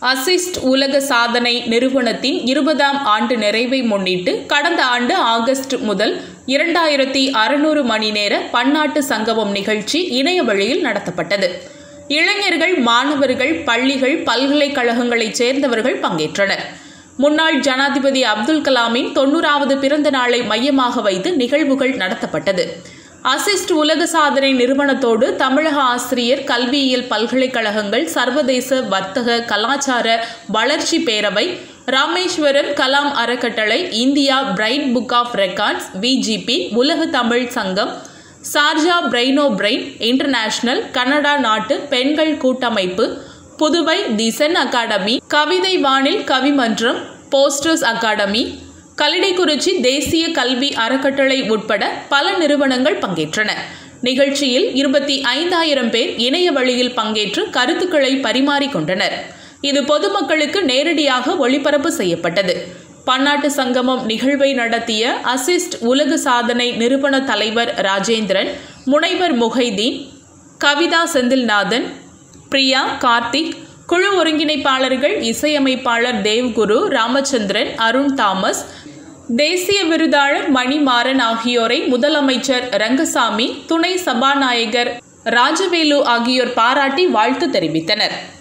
assist உலக சாதனை நிறுவனத்தின் இருபதாம் ஆண்டு நிறைவை முன்னிட்டு கடந்த ஆண்டு ஆகஸ்ட் முதல் இரண்டாயிரத்தி அறுநூறு மணி நேர பன்னாட்டு சங்கமம் நிகழ்ச்சி இணைய வழியில் நடத்தப்பட்டது இளைஞர்கள் மாணவர்கள் பள்ளிகள் பல்கலைக்கழகங்களைச் சேர்ந்தவர்கள் பங்கேற்றனர் முன்னாள் ஜனாதிபதி அப்துல் கலாமின் தொன்னூறாவது பிறந்த நாளை மையமாக வைத்து நிகழ்வுகள் நடத்தப்பட்டது அசிஸ்ட் உலக சாதனை நிறுவனத்தோடு தமிழக ஆசிரியர் கல்வியியல் பல்கலைக்கழகங்கள் சர்வதேச வர்த்தக கலாச்சார வளர்ச்சி பேரவை ராமேஸ்வரம் கலாம் அறக்கட்டளை India pride book of records VGP உலக தமிழ் சங்கம் Sharjah Braino brain international Canada நாட்டு பெண்கள் கூட்டமைப்பு புதுவை தி சென் அகாடமி கவிதை வானில் கவிமன்றம் போஸ்டர்ஸ் அகாடமி கல்லிடைக்குறிச்சி தேசிய கல்வி அறக்கட்டளை உட்பட பல நிறுவனங்கள் பங்கேற்றன நிகழ்ச்சியில் இருபத்தி ஐந்தாயிரம் பேர் இணைய வழியில் பங்கேற்று கருத்துக்களை பரிமாறிக்கொண்டனர் இது பொதுமக்களுக்கு நேரடியாக ஒளிபரப்பு செய்யப்பட்டது பன்னாட்டு சங்கமம் நிகழ்வை நடத்திய அசிஸ்ட் உலக சாதனை நிறுவன தலைவர் ராஜேந்திரன் முனைவர் முகைதீன் கவிதா செந்தில்நாதன் பிரியா கார்த்திக் குழு ஒருங்கிணைப்பாளர்கள் இசையமைப்பாளர் தேவ்குரு ராமச்சந்திரன் அருண் தாமஸ் தேசிய விருதாளர் மணிமாறன் ஆகியோரை முதலமைச்சர் ரங்கசாமி துணை சபாநாயகர் ராஜவேலு ஆகியோர் பாராட்டி வாழ்த்து தெரிவித்தனர்